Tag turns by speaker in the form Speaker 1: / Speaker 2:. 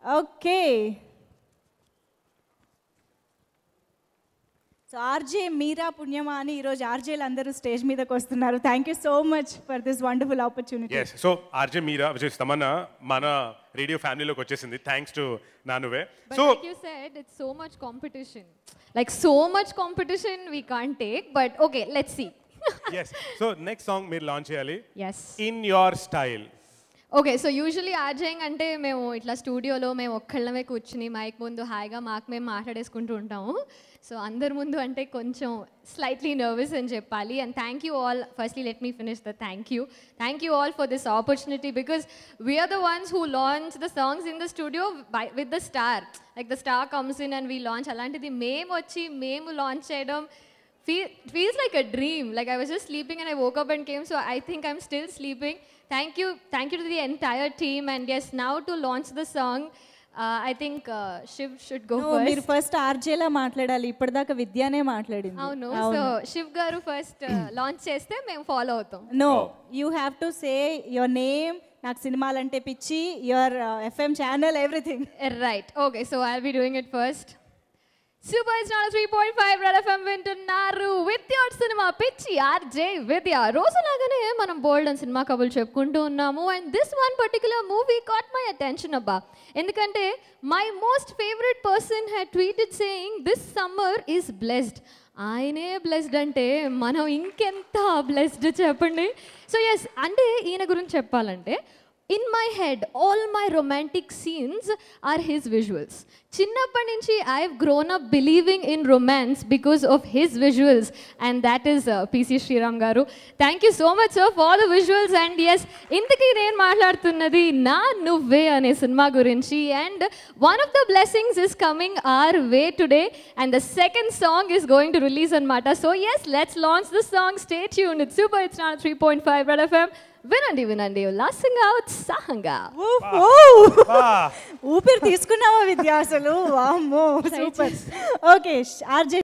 Speaker 1: Okay so RJ మీరా పుణ్యమా అని ఈరోజు ఆర్జేలు అందరూ స్టేజ్ మీదకి వస్తున్నారు thank you so much for this wonderful opportunity
Speaker 2: yes so RJ Meera which Tamannaah మన రేడియో ఫ్యామిలీలోకి వచ్చేసింది థ్యాంక్స్ టు నానువే
Speaker 3: But
Speaker 2: so
Speaker 3: like you said, it's so much competition. Like so much competition we can't take. But okay, let's see.
Speaker 2: Yes so next song మీరు launch చేయాలి
Speaker 3: yes.
Speaker 2: In your style
Speaker 3: okay so usually RJing అంటే మేము ఇట్లా స్టూడియోలో మేము ఒక్కళ్ళమే కూర్చుని mic ముందు హాయిగా మాకు మేము మాట్లాడేసుకుంటూ ఉంటాము సో అందరి ముందు అంటే కొంచెం స్లైట్లీ నర్వస్ అని చెప్పాలి and thank you all firstly let me finish the thank you thank you all for this opportunity because we're the ones who launch the songs in the studio with the star like the star comes in and we launch అలాంటిది మేము వచ్చి మేము launch చేయడం feel, feels like a dream. Like I was just sleeping and I woke up and came. So I think I'm still sleeping. Thank you, thank you to the entire team. And yes, now to launch the song, uh, I think uh, Shiv should go
Speaker 1: మీరు
Speaker 3: first.
Speaker 1: First ఆర్జేలా మాట్లాడాలి ఇప్పటిదాకా విద్యానే మాట్లాడింది
Speaker 3: అవును so Shiv గారు first launch చేస్తే మేము follow అవుతాం
Speaker 1: no you have to say your name నాకు సినిమాలంటే పిచ్చి your FM channel everything
Speaker 3: right okay so I be doing it first super star three point five red FM వింటున్నారు విత్ యువర్ సినిమా పిచ్చి RJ Vidya రోజులాగానే మనం bold అని cinema కబుర్లు చెప్పుకుంటూ ఉన్నాము and this one particular movie caught my attention అబ్బా ఎందుకంటే my most favourite person had tweeted saying this summer is blessed ఆయనే బ్లెస్డ్ అంటే మనం ఇంకెంత బ్లెస్డ్ చెప్పండి సో ఎస్ అంటే ఈయన గురించి చెప్పాలంటే in my head all my romantic scenes are his visuals చిన్నప్పటి నుంచి I have grown up believing in romance because of his visuals and that is PC Sreeram గారు thank you so much sir for the visuals and yes ఇంతకీ నేను మాట్లాడుతున్నది నా నువ్వే అనే cinema గురించి and one of the blessings is coming our way today and the second song is going to release అనమాట so yes let's launch this song stay యూన్ it super it's not three point five red FM వినండి వినండి ఉల్లాసంగా ఉత్సాహంగా
Speaker 1: ఊపిరి తీసుకున్నావా విద్య అసలు వామ్మో సూపర్ ఓకే ఆర్జే